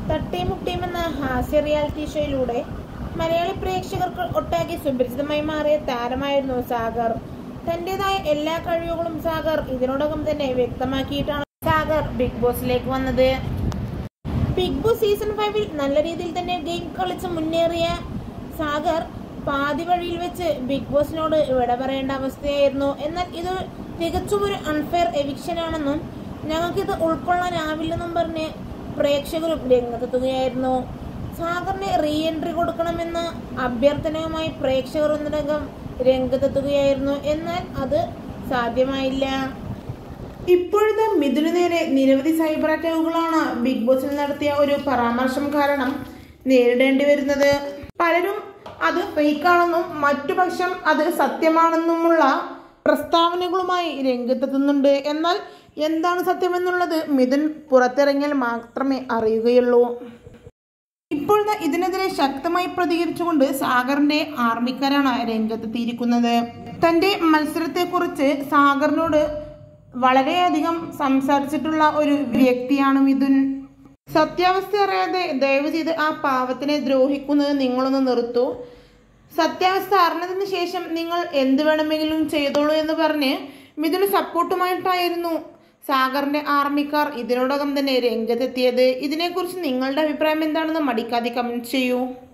തട്ടിമുട്ടിയും എന്ന ഹാസ്യ റിയാലിറ്റി ഷോയിലൂടെ മലയാളി പ്രേക്ഷകർക്ക് ഒട്ടാകെ സുപരിചിതമായി മാറിയ താരമായിരുന്നു സാഗർ തന്റേതായ എല്ലാ കഴിവുകളും സാഗർ ഇതിനോടകം തന്നെ വ്യക്തമാക്കിയിട്ടാണ് സാഗർ ബിഗ് ബോസിലേക്ക് വന്നത് ബിഗ് ബോസ് സീസൺ ഫൈവിൽ നല്ല രീതിയിൽ തന്നെ ഗെയിം കളിച്ച് മുന്നേറിയ സാഗർ പാതി വഴിയിൽ വെച്ച് ബിഗ് ബോസിനോട് വിട പറയേണ്ട അവസ്ഥയായിരുന്നു എന്നാൽ ഇത് തികച്ചും ഒരു അൺഫെയർ എവിക്ഷൻ ആണെന്നും ഞങ്ങൾക്കിത് ഉൾക്കൊള്ളാനാവില്ലെന്നും പറഞ്ഞ് പ്രേക്ഷകരും രംഗത്തെത്തുകയായിരുന്നു സാഗറിന് റീ എൻട്രി കൊടുക്കണമെന്ന അഭ്യർത്ഥനയുമായി പ്രേക്ഷകർ ഒന്നിനകം രംഗത്തെത്തുകയായിരുന്നു എന്നാൽ അത് സാധ്യമായില്ല ഇപ്പോഴത്തെ മിഥുന് നേരെ നിരവധി സൈബർ അറ്റാക്കുകളാണ് ബിഗ് ബോസിൽ നടത്തിയ ഒരു പരാമർശം കാരണം നേരിടേണ്ടി വരുന്നത് പലരും അത് ഫേക്കാണെന്നും മറ്റു പക്ഷം അത് സത്യമാണെന്നുമുള്ള പ്രസ്താവനകളുമായി രംഗത്തെത്തുന്നുണ്ട് എന്നാൽ എന്താണ് സത്യമെന്നുള്ളത് മിഥുൻ പുറത്തിറങ്ങിയാൽ മാത്രമേ അറിയുകയുള്ളൂ ഇപ്പോഴത്തെ ഇതിനെതിരെ ശക്തമായി പ്രതികരിച്ചുകൊണ്ട് സാഗറിന്റെ ആർമിക്കാരാണ് രംഗത്തെത്തിയിരിക്കുന്നത് തന്റെ മത്സരത്തെക്കുറിച്ച് സാഗറിനോട് വളരെയധികം സംസാരിച്ചിട്ടുള്ള ഒരു വ്യക്തിയാണ് മിഥുൻ സത്യാവസ്ഥ അറിയാതെ ദയവ് ചെയ്ത് ആ പാവത്തിനെ ദ്രോഹിക്കുന്നത് നിങ്ങളൊന്ന് നിർത്തൂ സത്യാവസ്ഥ അറിഞ്ഞതിന് ശേഷം നിങ്ങൾ എന്ത് വേണമെങ്കിലും ചെയ്തോളൂ എന്ന് പറഞ്ഞ് മിഥുന് സപ്പോർട്ടുമായിട്ടായിരുന്നു സാഗറിന്റെ ആർമിക്കാർ ഇതിനോടകം തന്നെ രംഗത്തെത്തിയത് ഇതിനെക്കുറിച്ച് നിങ്ങളുടെ അഭിപ്രായം എന്താണെന്ന് മടിക്കാതെ കമന്റ് ചെയ്യൂ